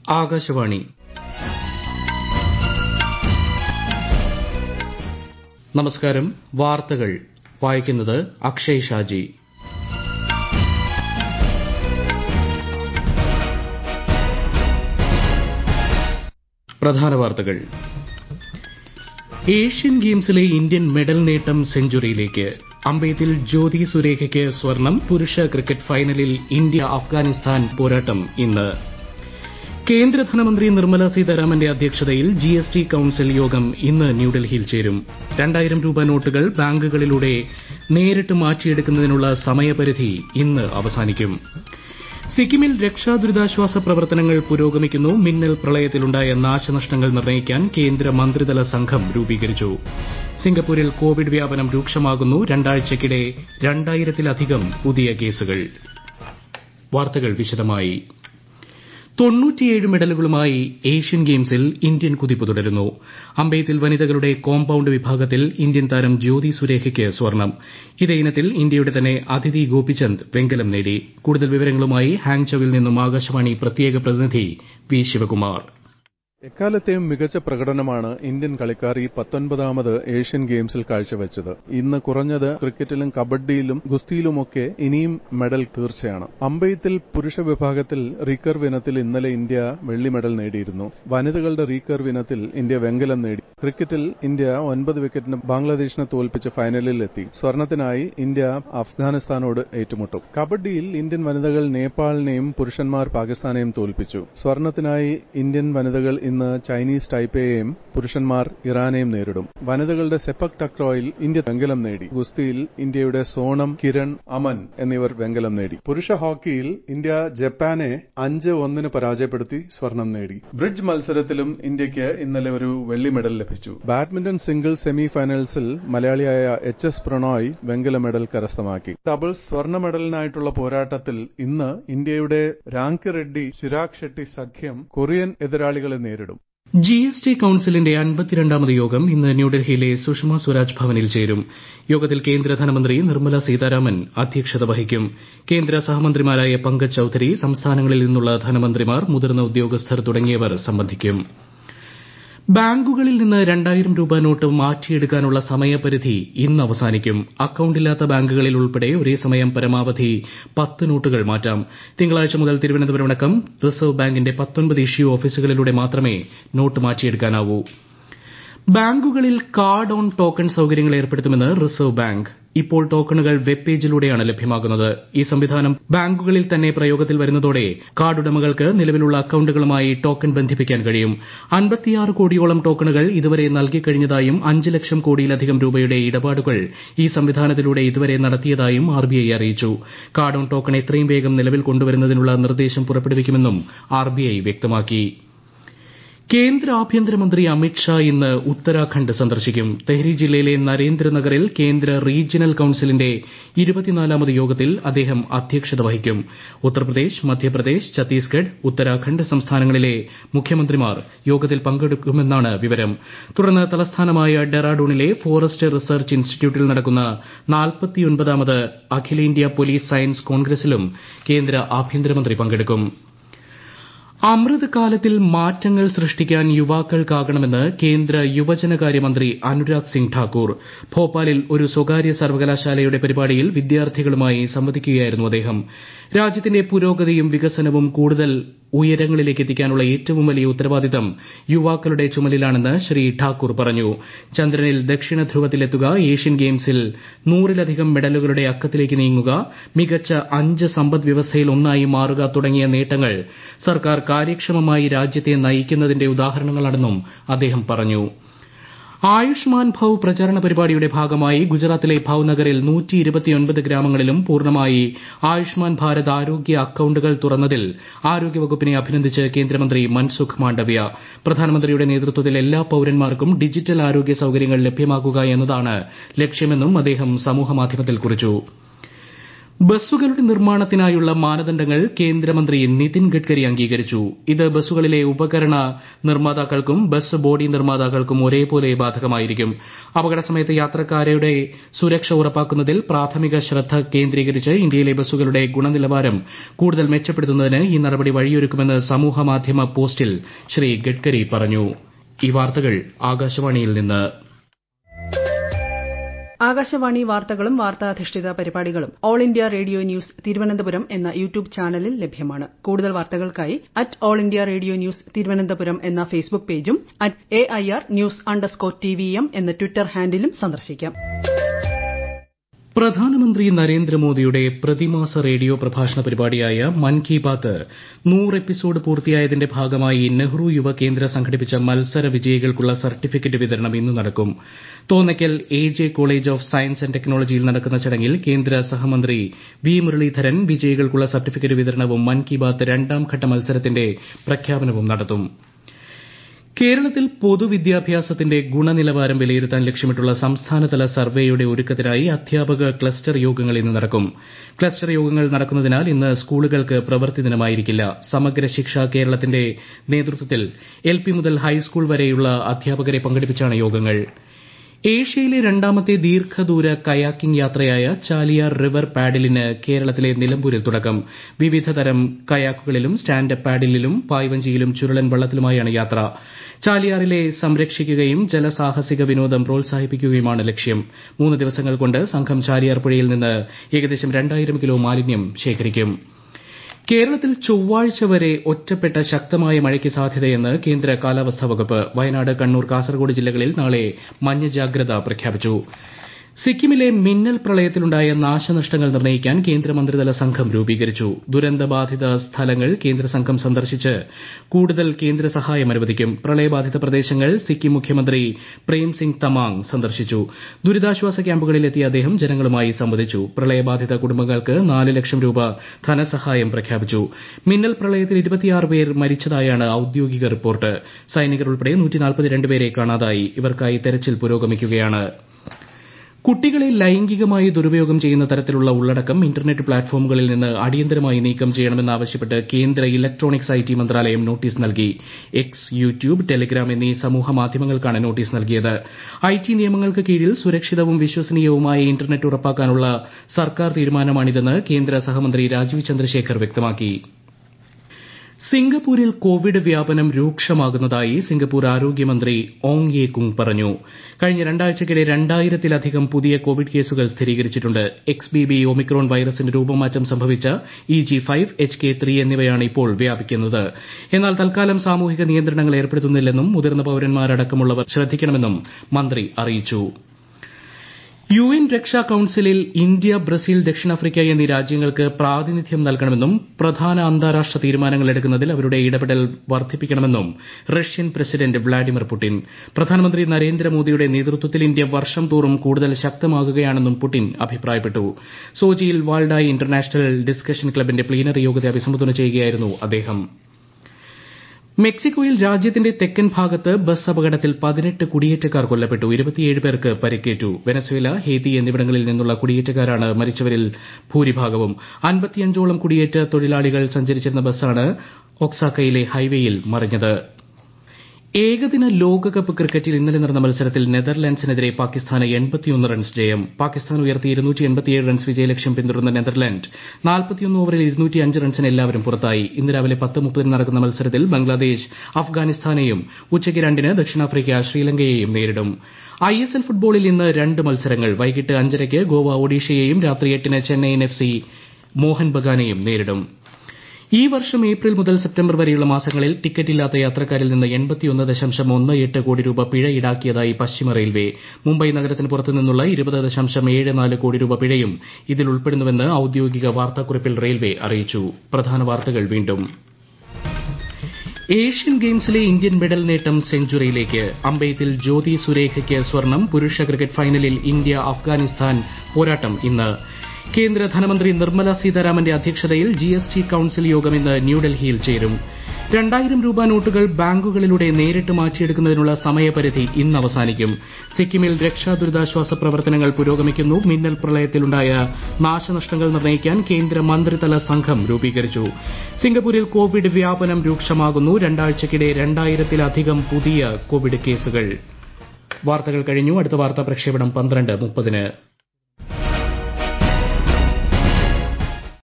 ആകാശവാണി നമസ്കാരം വാർത്തകൾ വായിക്കുന്നത് അക്ഷയ് ഷാജി പ്രധാന വാർത്തകൾ ഏഷ്യൻ ഗെയിംസിലെ ഇന്ത്യൻ മെഡൽ നേട്ടം സെഞ്ചുറിയിലേക്ക് അമ്പെയ്ത്തിൽ ജ്യോതി സുരേഖയ്ക്ക് സ്വർണം പുരുഷ ക്രിക്കറ്റ് ഫൈനലിൽ ഇന്ത്യ അഫ്ഗാനിസ്ഥാൻ പോരാട്ടം ഇന്ന് കേന്ദ്ര ധനമന്ത്രി നിർമ്മല സീതാരാമന്റെ അധ്യക്ഷതയിൽ ജിഎസ്ടി കൌൺസിൽ യോഗം ഇന്ന് ന്യൂഡൽഹിയിൽ ചേരും രണ്ടായിരം രൂപ നോട്ടുകൾ ബാങ്കുകളിലൂടെ നേരിട്ട് മാറ്റിയെടുക്കുന്നതിനുള്ള സമയപരിധി ഇന്ന് അവസാനിക്കും സിക്കിമിൽ രക്ഷാദുരിതാശ്വാസ പ്രവർത്തനങ്ങൾ പുരോഗമിക്കുന്നു മിന്നൽ പ്രളയത്തിലുണ്ടായ നാശനഷ്ടങ്ങൾ നിർണ്ണയിക്കാൻ കേന്ദ്ര മന്ത്രിതല സംഘം രൂപീകരിച്ചു സിംഗപ്പൂരിൽ കോവിഡ് വ്യാപനം രൂക്ഷമാകുന്നു രണ്ടാഴ്ചയ്ക്കിടെ രണ്ടായിരത്തിലധികം പുതിയ കേസുകൾ വാർത്തകൾ വിശദമായി തൊണ്ണൂറ്റിയേഴ് മെഡലുകളുമായി ഏഷ്യൻ ഗെയിംസിൽ ഇന്ത്യൻ കുതിപ്പ് തുടരുന്നു അമ്പെയ്ത്തിൽ വനിതകളുടെ കോമ്പൌണ്ട് വിഭാഗത്തിൽ ഇന്ത്യൻ താരം ജ്യോതി സുരേഖയ്ക്ക് സ്വർണം ഇതേ ഇനത്തിൽ ഇന്ത്യയുടെ തന്നെ അദിതി ഗോപിചന്ദ് വെങ്കലം നേടി കൂടുതൽ വിവരങ്ങളുമായി ഹാങ്ചോവിൽ നിന്നും ആകാശവാണി പ്രത്യേക പ്രതിനിധി വി ശിവകുമാർ എക്കാലത്തെയും മികച്ച പ്രകടനമാണ് ഇന്ത്യൻ കളിക്കാർ ഈ പത്തൊൻപതാമത് ഏഷ്യൻ ഗെയിംസിൽ കാഴ്ചവെച്ചത് ഇന്ന് കുറഞ്ഞത് ക്രിക്കറ്റിലും കബഡിയിലും ഗുസ്തിയിലുമൊക്കെ ഇനിയും മെഡൽ തീർച്ചയാണ് അമ്പെയ്ത്തിൽ പുരുഷ വിഭാഗത്തിൽ റീകർവ് ഇനത്തിൽ ഇന്നലെ ഇന്ത്യ വെള്ളി മെഡൽ നേടിയിരുന്നു വനിതകളുടെ റീകർവ് ഇനത്തിൽ ഇന്ത്യ വെങ്കലം നേടി ക്രിക്കറ്റിൽ ഇന്ത്യ ഒൻപത് വിക്കറ്റിന് ബംഗ്ലാദേശിനെ തോൽപ്പിച്ച് ഫൈനലിൽ എത്തി സ്വർണത്തിനായി ഇന്ത്യ അഫ്ഗാനിസ്ഥാനോട് ഏറ്റുമുട്ടും കബഡിയിൽ ഇന്ത്യൻ വനിതകൾ നേപ്പാളിനെയും പുരുഷന്മാർ പാകിസ്ഥാനെയും തോൽപ്പിച്ചു സ്വർണത്തിനായി ഇന്ത്യൻ വനിതകൾ ഇന്ന് ചൈനീസ് ടൈപ്പേയെയും പുരുഷന്മാർ ഇറാനെയും നേരിടും വനിതകളുടെ സെപ്പക് ടക്രോയിൽ ഇന്ത്യ വെങ്കലം നേടി ഗുസ്തിയിൽ ഇന്ത്യയുടെ സോണം കിരൺ അമൻ എന്നിവർ വെങ്കലം നേടി പുരുഷ ഹോക്കിയിൽ ഇന്ത്യ ജപ്പാനെ അഞ്ച് ഒന്നിന് പരാജയപ്പെടുത്തി സ്വർണം നേടി ബ്രിഡ്ജ് മത്സരത്തിലും ഇന്ത്യയ്ക്ക് ഇന്നലെ ഒരു വെള്ളി മെഡൽ ലഭിച്ചു ബാഡ്മിന്റൺ സിംഗിൾ സെമി ഫൈനൽസിൽ മലയാളിയായ എച്ച് എസ് പ്രണോയ് വെങ്കല മെഡൽ കരസ്ഥമാക്കി ഡബിൾസ് സ്വർണ്ണ മെഡലിനായിട്ടുള്ള പോരാട്ടത്തിൽ ഇന്ന് ഇന്ത്യയുടെ രാങ്കി റെഡ്ഡി ചിരാഗ് ഷെട്ടി സഖ്യം കൊറിയൻ എതിരാളികളെ നേരിടും ജിഎസ്ടി കൌൺസിലിന്റെ അൻപത്തിരണ്ടാമത് യോഗം ഇന്ന് ന്യൂഡൽഹിയിലെ സുഷമ സ്വരാജ് ഭവനിൽ ചേരും യോഗത്തിൽ കേന്ദ്ര ധനമന്ത്രി നിർമ്മല സീതാരാമൻ അധ്യക്ഷത വഹിക്കും കേന്ദ്ര സഹമന്ത്രിമാരായ പങ്കജ് ചൌധരി സംസ്ഥാനങ്ങളിൽ നിന്നുള്ള ധനമന്ത്രിമാർ മുതിർന്ന ഉദ്യോഗസ്ഥർ തുടങ്ങിയവർ സംബന്ധിക്കും ബാങ്കുകളിൽ നിന്ന് രണ്ടായിരം രൂപ നോട്ട് മാറ്റിയെടുക്കാനുള്ള സമയപരിധി ഇന്ന് അവസാനിക്കും അക്കൌണ്ടില്ലാത്ത ബാങ്കുകളിൽ ഉൾപ്പെടെ ഒരേ സമയം പരമാവധി പത്ത് നോട്ടുകൾ മാറ്റാം തിങ്കളാഴ്ച മുതൽ തിരുവനന്തപുരം അടക്കം റിസർവ് ബാങ്കിന്റെ പത്തൊൻപത് ഇഷ്യൂ ഓഫീസുകളിലൂടെ മാത്രമേ നോട്ട് മാറ്റിയെടുക്കാനാവൂ ബാങ്കുകളിൽ കാർഡ് ഓൺ ടോക്കൺ സൌകര്യങ്ങൾ ഏർപ്പെടുത്തുമെന്ന് റിസർവ് ബാങ്ക് ഇപ്പോൾ ടോക്കണുകൾ വെബ് പേജിലൂടെയാണ് ലഭ്യമാകുന്നത് ഈ സംവിധാനം ബാങ്കുകളിൽ തന്നെ പ്രയോഗത്തിൽ വരുന്നതോടെ കാർഡ് ഉടമകൾക്ക് നിലവിലുള്ള അക്കൌണ്ടുകളുമായി ടോക്കൺ ബന്ധിപ്പിക്കാൻ കഴിയും അൻപത്തിയാറ് കോടിയോളം ടോക്കണുകൾ ഇതുവരെ നൽകിക്കഴിഞ്ഞതായും അഞ്ച് ലക്ഷം കോടിയിലധികം രൂപയുടെ ഇടപാടുകൾ ഈ സംവിധാനത്തിലൂടെ ഇതുവരെ നടത്തിയതായും ആർബിഐ അറിയിച്ചു കാർഡ് ഓൺ ടോക്കൺ എത്രയും വേഗം നിലവിൽ കൊണ്ടുവരുന്നതിനുള്ള നിർദ്ദേശം പുറപ്പെടുവിക്കുമെന്നും ആർബിഐ വ്യക്തമാക്കി കേന്ദ്ര ആഭ്യന്തരമന്ത്രി അമിത്ഷാ ഇന്ന് ഉത്തരാഖണ്ഡ് സന്ദർശിക്കും തെഹ്രി ജില്ലയിലെ നരേന്ദ്രനഗറിൽ കേന്ദ്ര റീജിയണൽ കൌൺസിലിന്റെ ഇരുപത്തിനാലാമത് യോഗത്തിൽ അദ്ദേഹം അധ്യക്ഷത വഹിക്കും ഉത്തർപ്രദേശ് മധ്യപ്രദേശ് ഛത്തീസ്ഗഡ് ഉത്തരാഖണ്ഡ് സംസ്ഥാനങ്ങളിലെ മുഖ്യമന്ത്രിമാർ യോഗത്തിൽ പങ്കെടുക്കുമെന്നാണ് വിവരം തുടർന്ന് തലസ്ഥാനമായ ഡെറാഡൂണിലെ ഫോറസ്റ്റ് റിസർച്ച് ഇൻസ്റ്റിറ്റ്യൂട്ടിൽ നടക്കുന്ന നാൽപ്പത്തിയൊൻപതാമത് അഖിലേന്ത്യാ പോലീസ് സയൻസ് കോൺഗ്രസിലും കേന്ദ്ര ആഭ്യന്തരമന്ത്രി പങ്കെടുക്കും അമൃത് കാലത്തിൽ മാറ്റങ്ങൾ സൃഷ്ടിക്കാൻ യുവാക്കൾക്കാകണമെന്ന് കേന്ദ്ര യുവജനകാര്യമന്ത്രി അനുരാഗ് സിംഗ് ഠാക്കൂർ ഭോപ്പാലിൽ ഒരു സ്വകാര്യ സർവകലാശാലയുടെ പരിപാടിയിൽ വിദ്യാർത്ഥികളുമായി സംവദിക്കുകയായിരുന്നു അദ്ദേഹം രാജ്യത്തിന്റെ പുരോഗതിയും വികസനവും കൂടുതൽ ഉയരങ്ങളിലേക്ക് എത്തിക്കാനുള്ള ഏറ്റവും വലിയ ഉത്തരവാദിത്തം യുവാക്കളുടെ ചുമലിലാണെന്ന് ശ്രീ ഠാക്കൂർ പറഞ്ഞു ചന്ദ്രനിൽ ദക്ഷിണ ധ്രുവത്തിലെത്തുക ഏഷ്യൻ ഗെയിംസിൽ നൂറിലധികം മെഡലുകളുടെ അക്കത്തിലേക്ക് നീങ്ങുക മികച്ച അഞ്ച് സമ്പദ് വ്യവസ്ഥയിൽ ഒന്നായി മാറുക തുടങ്ങിയ നേട്ടങ്ങൾ സർക്കാർ കാര്യക്ഷമമായി രാജ്യത്തെ നയിക്കുന്നതിന്റെ ഉദാഹരണങ്ങളാണെന്നും അദ്ദേഹം പറഞ്ഞു ആയുഷ്മാൻ ഭൌ പ്രചാരണ പരിപാടിയുടെ ഭാഗമായി ഗുജറാത്തിലെ ഭൌനഗറിൽ ഗ്രാമങ്ങളിലും പൂർണ്ണമായി ആയുഷ്മാൻ ഭാരത് ആരോഗ്യ അക്കൌണ്ടുകൾ തുറന്നതിൽ ആരോഗ്യവകുപ്പിനെ അഭിനന്ദിച്ച് കേന്ദ്രമന്ത്രി മൻസുഖ് മാണ്ഡവ്യ പ്രധാനമന്ത്രിയുടെ നേതൃത്വത്തിൽ എല്ലാ പൌരന്മാർക്കും ഡിജിറ്റൽ ആരോഗ്യ സൌകര്യങ്ങൾ ലഭ്യമാക്കുക എന്നതാണ് ലക്ഷ്യമെന്നും അദ്ദേഹം സമൂഹമാധ്യമത്തിൽ കുറിച്ചു ബസ്സുകളുടെ നിർമ്മാണത്തിനായുള്ള മാനദണ്ഡങ്ങൾ കേന്ദ്രമന്ത്രി നിതിൻ ഗഡ്കരി അംഗീകരിച്ചു ഇത് ബസ്സുകളിലെ ഉപകരണ നിർമ്മാതാക്കൾക്കും ബസ് ബോഡി നിർമ്മാതാക്കൾക്കും ഒരേപോലെ ബാധകമായിരിക്കും അപകട സമയത്ത് യാത്രക്കാരുടെ സുരക്ഷ ഉറപ്പാക്കുന്നതിൽ പ്രാഥമിക ശ്രദ്ധ കേന്ദ്രീകരിച്ച് ഇന്ത്യയിലെ ബസ്സുകളുടെ ഗുണനിലവാരം കൂടുതൽ മെച്ചപ്പെടുത്തുന്നതിന് ഈ നടപടി വഴിയൊരുക്കുമെന്ന് സമൂഹമാധ്യമ പോസ്റ്റിൽ ശ്രീ ഗഡ്കരി പറഞ്ഞു ഈ വാർത്തകൾ ആകാശവാണിയിൽ നിന്ന് ആകാശവാണി വാർത്തകളും വാർത്താധിഷ്ഠിത പരിപാടികളും All India Radio news Thiruvananthapuram എന്ന യൂട്യൂബ് ചാനലിൽ ലഭ്യമാണ് കൂടുതൽ വാർത്തകൾക്കായി at All India Radio news Thiruvananthapuram എന്ന ഫേസ്ബുക്ക് പേജും at A I R news underscore T V M എന്ന ട്വിറ്റർ ഹാൻഡിലും സന്ദർശിക്കാം പ്രധാനമന്ത്രി നരേന്ദ്രമോദിയുടെ പ്രതിമാസ റേഡിയോ പ്രഭാഷണ പരിപാടിയായ മൻ കി ബാത്ത് നൂറ് എപ്പിസോഡ് പൂർത്തിയായതിന്റെ ഭാഗമായി നെഹ്റു യുവകേന്ദ്ര സംഘടിപ്പിച്ച മത്സര വിജയികൾക്കുള്ള സർട്ടിഫിക്കറ്റ് വിതരണം ഇന്ന് നടക്കും Thonnakkal A J college of science and ടെക്നോളജിയിൽ നടക്കുന്ന ചടങ്ങിൽ കേന്ദ്ര സഹമന്ത്രി വി മുരളീധരൻ വിജയികൾക്കുള്ള സർട്ടിഫിക്കറ്റ് വിതരണവും മൻ കി ബാത്ത് രണ്ടാം ഘട്ട മത്സരത്തിന്റെ പ്രഖ്യാപനവും നടത്തും കേരളത്തിൽ പൊതുവിദ്യാഭ്യാസത്തിന്റെ ഗുണനിലവാരം വിലയിരുത്താൻ ലക്ഷ്യമിട്ടുള്ള സംസ്ഥാനതല സർവേയുടെ ഒരുക്കത്തിനായി അധ്യാപക ക്ലസ്റ്റർ യോഗങ്ങൾ ഇന്ന് നടക്കും ക്ലസ്റ്റർ യോഗങ്ങൾ നടക്കുന്നതിനാൽ ഇന്ന് സ്കൂളുകൾക്ക് പ്രവൃത്തി ദിനമായിരിക്കില്ല സമഗ്ര ശിക്ഷ കേരളത്തിന്റെ നേതൃത്വത്തിൽ എൽ പി മുതൽ ഹൈസ്കൂൾ വരെയുള്ള അധ്യാപകരെ പങ്കെടുപ്പിച്ചാണ് യോഗങ്ങൾ ഏഷ്യയിലെ രണ്ടാമത്തെ ദീർഘദൂര കയാക്കിംഗ് യാത്രയായ ചാലിയാർ റിവർ പാഡിലിന് കേരളത്തിലെ നിലമ്പൂരിൽ തുടക്കം വിവിധ തരം കയാക്കുകളിലും സ്റ്റാൻഡ് അപ്പ് പാഡിലും പായ്വഞ്ചിയിലും ചുരുളൻ വള്ളത്തിലുമായാണ് യാത്ര ചാലിയാറിലെ സംരക്ഷിക്കുകയും ജലസാഹസിക വിനോദം പ്രോത്സാഹിപ്പിക്കുകയുമാണ് ലക്ഷ്യം മൂന്ന് ദിവസങ്ങൾ കൊണ്ട് സംഘം ചാലിയാർ പുഴയിൽ നിന്ന് ഏകദേശം രണ്ടായിരം കിലോ മാലിന്യം ശേഖരിക്കും കേരളത്തിൽ ചൊവ്വാഴ്ച വരെ ഒറ്റപ്പെട്ട ശക്തമായ മഴയ്ക്ക് സാധ്യതയെന്ന് കേന്ദ്ര കാലാവസ്ഥാ വകുപ്പ് വയനാട് കണ്ണൂർ കാസർഗോഡ് ജില്ലകളിൽ നാളെ മഞ്ഞ ജാഗ്രത പ്രഖ്യാപിച്ചു സിക്കിമിലെ മിന്നൽ പ്രളയത്തിലുണ്ടായ നാശനഷ്ടങ്ങൾ നിർണ്ണയിക്കാൻ കേന്ദ്രമന്ത്രിതല സംഘം രൂപീകരിച്ചു ദുരന്തബാധിത സ്ഥലങ്ങൾ കേന്ദ്ര സംഘം സന്ദർശിച്ച് കൂടുതൽ കേന്ദ്ര സഹായം അനുവദിക്കും പ്രളയബാധിത പ്രദേശങ്ങൾ സിക്കിം മുഖ്യമന്ത്രി പ്രേം സിംഗ് തമാങ് സന്ദർശിച്ചു ദുരിതാശ്വാസ ക്യാമ്പുകളിൽ എത്തിയ അദ്ദേഹം ജനങ്ങളുമായി സംവദിച്ചു പ്രളയബാധിത കുടുംബങ്ങൾക്ക് നാല് ലക്ഷം രൂപ ധനസഹായം പ്രഖ്യാപിച്ചു മിന്നൽ പ്രളയത്തിൽ ഇരുപത്തിയാറ് പേർ മരിച്ചതായാണ് ഔദ്യോഗിക റിപ്പോർട്ട് സൈനികർ ഉൾപ്പെടെ പേരെ കാണാതായി ഇവർക്കായി തെരച്ചിൽ പുരോഗമിക്കുകയാണ് കുട്ടികളെ ലൈംഗികമായി ദുരുപയോഗം ചെയ്യുന്ന തരത്തിലുള്ള ഉള്ളടക്കം ഇന്റർനെറ്റ് പ്ലാറ്റ്ഫോമുകളിൽ നിന്ന് അടിയന്തരമായി നീക്കം ചെയ്യണമെന്നാവശ്യപ്പെട്ട് കേന്ദ്ര ഇലക്ട്രോണിക്സ് ഐ ടി മന്ത്രാലയം നോട്ടീസ് നൽകി എക്സ് യൂട്യൂബ് ടെലിഗ്രാം എന്നീ സമൂഹ മാധ്യമങ്ങൾക്കാണ് നോട്ടീസ് നൽകിയത് ഐ ടി നിയമങ്ങൾക്ക് കീഴിൽ സുരക്ഷിതവും വിശ്വസനീയവുമായ ഇന്റർനെറ്റ് ഉറപ്പാക്കാനുള്ള സർക്കാർ തീരുമാനമാണിതെന്ന് കേന്ദ്ര സഹമന്ത്രി രാജീവ് ചന്ദ്രശേഖർ വ്യക്തമാക്കി സിംഗപ്പൂരിൽ കോവിഡ് വ്യാപനം രൂക്ഷമാകുന്നതായി സിംഗപ്പൂർ ആരോഗ്യമന്ത്രി ഓങ് യെ കുങ് പറഞ്ഞു കഴിഞ്ഞ രണ്ടാഴ്ചയ്ക്കിടെ രണ്ടായിരത്തിലധികം പുതിയ കോവിഡ് കേസുകൾ സ്ഥിരീകരിച്ചിട്ടുണ്ട് എക്സ് ബി ബി ഒമിക്രോൺ വൈറസിന് രൂപമാറ്റം സംഭവിച്ച E G five H K three എന്നിവയാണ് ഇപ്പോൾ വ്യാപിക്കുന്നത് എന്നാൽ തൽക്കാലം സാമൂഹിക നിയന്ത്രണങ്ങൾ ഏർപ്പെടുത്തുന്നില്ലെന്നും മുതിർന്ന പൌരന്മാരടക്കമുള്ളവർ ശ്രദ്ധിക്കണമെന്നും മന്ത്രി അറിയിച്ചു യു എൻ രക്ഷാ കൌൺസിലിൽ ഇന്ത്യ ബ്രസീൽ ദക്ഷിണാഫ്രിക്ക എന്നീ രാജ്യങ്ങൾക്ക് പ്രാതിനിധ്യം നൽകണമെന്നും പ്രധാന അന്താരാഷ്ട്ര തീരുമാനങ്ങൾ എടുക്കുന്നതിൽ അവരുടെ ഇടപെടൽ വർദ്ധിപ്പിക്കണമെന്നും റഷ്യൻ പ്രസിഡന്റ് വ്ളാഡിമിർ പുടിൻ പ്രധാനമന്ത്രി നരേന്ദ്രമോദിയുടെ നേതൃത്വത്തിൽ ഇന്ത്യ വർഷം തോറും കൂടുതൽ ശക്തമാകുകയാണെന്നും പുടിൻ അഭിപ്രായപ്പെട്ടു സോജിയിൽ വാൾഡായി ഇന്റർനാഷണൽ ഡിസ്കഷൻ ക്ലബിന്റെ പ്ലീനറി യോഗത്തെ അഭിസംബോധന ചെയ്യുകയായിരുന്നു അദ്ദേഹം മെക്സിക്കോയിൽ രാജ്യത്തിന്റെ തെക്കൻ ഭാഗത്ത് ബസ് അപകടത്തിൽ പതിനെട്ട് കുടിയേറ്റക്കാർ കൊല്ലപ്പെട്ടു ഇരുപത്തിയേഴ് പേർക്ക് പരിക്കേറ്റു വെനസ്വേല ഹേത്തി എന്നിവിടങ്ങളിൽ നിന്നുള്ള കുടിയേറ്റക്കാരാണ് മരിച്ചവരിൽ ഭൂരിഭാഗവും അൻപത്തിയഞ്ചോളം കുടിയേറ്റ തൊഴിലാളികൾ സഞ്ചരിച്ചിരുന്ന ബസ്സാണ് ഒക്സാക്കയിലെ ഹൈവേയിൽ മറിഞ്ഞത് ഏകദിന ലോകകപ്പ് ക്രിക്കറ്റിൽ ഇന്നലെ നടന്ന മത്സരത്തിൽ നെതർലാൻഡ്സിനെതിരെ പാകിസ്ഥാന് റൺസ് ജയം പാകിസ്ഥാൻ ഉയർത്തിയ റൺസ് വിജയലക്ഷ്യം പിന്തുടർന്ന നെതർലാൻഡ് ഓവറിൽ റൺസിന് എല്ലാവരും പുറത്തായി ഇന്ന് രാവിലെ പത്ത് മുപ്പതിന് നടക്കുന്ന മത്സരത്തിൽ ബംഗ്ലാദേശ് അഫ്ഗാനിസ്ഥാനെയും ഉച്ചയ്ക്ക് രണ്ടിന് ദക്ഷിണാഫ്രിക്ക ശ്രീലങ്കയെയും നേരിടും ഐ എസ് എൽ ഫുട്ബോളിൽ ഇന്ന് രണ്ട് മത്സരങ്ങൾ വൈകിട്ട് അഞ്ചരയ്ക്ക് ഗോവ ഒഡീഷയെയും രാത്രി എട്ടിന് ചെന്നൈയിൻ എഫ് സി മോഹൻ ബഗാനെയും നേരിടും ഈ വർഷം ഏപ്രിൽ മുതൽ സെപ്റ്റംബർ വരെയുള്ള മാസങ്ങളിൽ ടിക്കറ്റില്ലാത്ത യാത്രക്കാരിൽ നിന്ന് കോടി രൂപ പിഴ ഈടാക്കിയതായി പശ്ചിമ റെയിൽവേ മുംബൈ നഗരത്തിന് പുറത്തു നിന്നുള്ള കോടി രൂപ പിഴയും ഇതിൽ ഉൾപ്പെടുന്നുവെന്ന് ഔദ്യോഗിക വാർത്താക്കുറിപ്പിൽ റെയിൽവേ അറിയിച്ചു പ്രധാന വാർത്തകൾ വീണ്ടും ഏഷ്യൻ ഗെയിംസിലെ ഇന്ത്യൻ മെഡൽ നേട്ടം സെഞ്ചുറിയിലേക്ക് അമ്പെയ്ത്തിൽ ജ്യോതി സുരേഖയ്ക്ക് സ്വർണം പുരുഷ ക്രിക്കറ്റ് ഫൈനലിൽ ഇന്ത്യ അഫ്ഗാനിസ്ഥാൻ പോരാട്ടം ഇന്ന് കേന്ദ്ര ധനമന്ത്രി നിർമ്മല സീതാരാമന്റെ അധ്യക്ഷതയിൽ ജി എസ് ടി കൌൺസിൽ യോഗം ഇന്ന് ന്യൂഡൽഹിയിൽ ചേരും രണ്ടായിരം രൂപ നോട്ടുകൾ ബാങ്കുകളിലൂടെ നേരിട്ട് മാറ്റിയെടുക്കുന്നതിനുള്ള സമയപരിധി ഇന്ന് അവസാനിക്കും സിക്കിമിൽ രക്ഷാ ദുരിതാശ്വാസ പ്രവർത്തനങ്ങൾ പുരോഗമിക്കുന്നു മിന്നൽ പ്രളയത്തിലുണ്ടായ നാശനഷ്ടങ്ങൾ നിർണ്ണയിക്കാൻ കേന്ദ്ര മന്ത്രിതല സംഘം രൂപീകരിച്ചു സിംഗപ്പൂരിൽ കോവിഡ് വ്യാപനം രൂക്ഷമാകുന്നു രണ്ടാഴ്ചയ്ക്കിടെ രണ്ടായിരത്തിലധികം പുതിയ കോവിഡ് കേസുകൾ വാർത്തകൾ കഴിഞ്ഞു അടുത്ത വാർത്താ പ്രക്ഷേപണം പന്ത്രണ്ട് മുപ്പതിന്